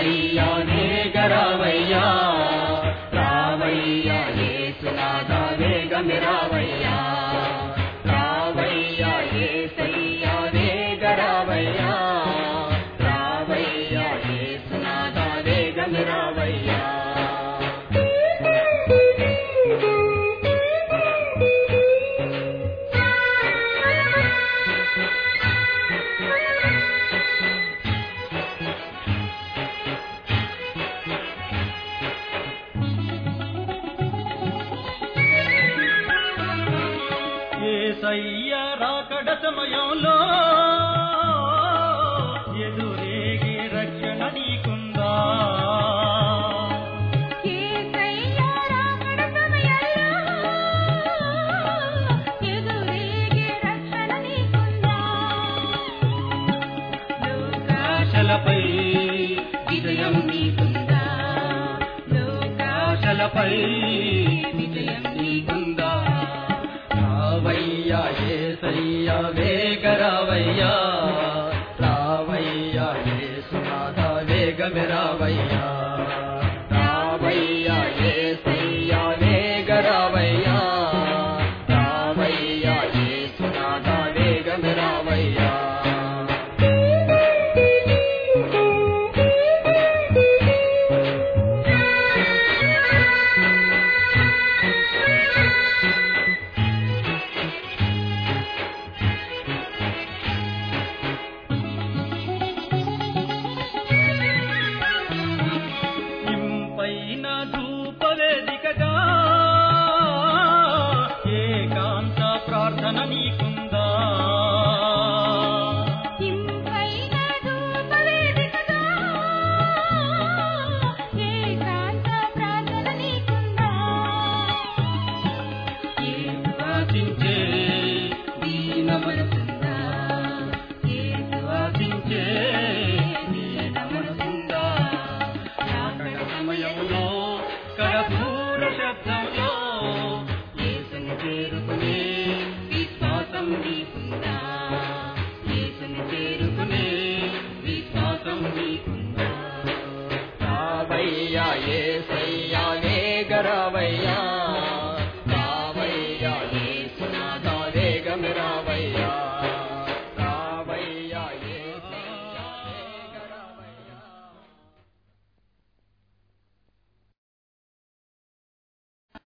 రావయ్యా వేగరావయ్యా రావయ్యా ఏసునాథ వేగమి రావయ్యా రావయ్యా ఏసయ్యా వేగరావయ్యా రావయ్యా ఏసునాథ వేగమి రావయ్యా ఏసయ్య రాకడ సమయంలో ఎదురేగే రక్షణ నీకుందా యేసయ్య రాకడ సమయంలో ఎదురేగే రక్షణ నీకుందా ఆశలపై విజయం నీకుందా ఆశలపై విజయం నీకుందా రావయ్యా ఏసయ్యా వేగరావయ్యా రావయ్యా ఏసునాథ వేగమి రావయ్యా రావయ్యా ఏసయ్యా వేగరావయ్యా రావయ్యా ఏసునాథ వేగమి రావయ్యా ఇంపైన ధూపవేదికగా ఏకాంత ప్రార్థన నీకుందా ఇంపైన ధూపవేదికగా ఏకాంత ప్రార్థన నీకుందా యేసు ఆశించే దీన మనసుందా యేసు ఆశించే దీన మనసుందా రాకడ సమయంలో కడపూర శబ్దంలో యేసుని చేరుకునే విశ్వాసం నీకుందా యేసుని చేరుకునే విశ్వాసం నీకుందా రావయ్యా ఏసయ్యా వేగరావయ్యా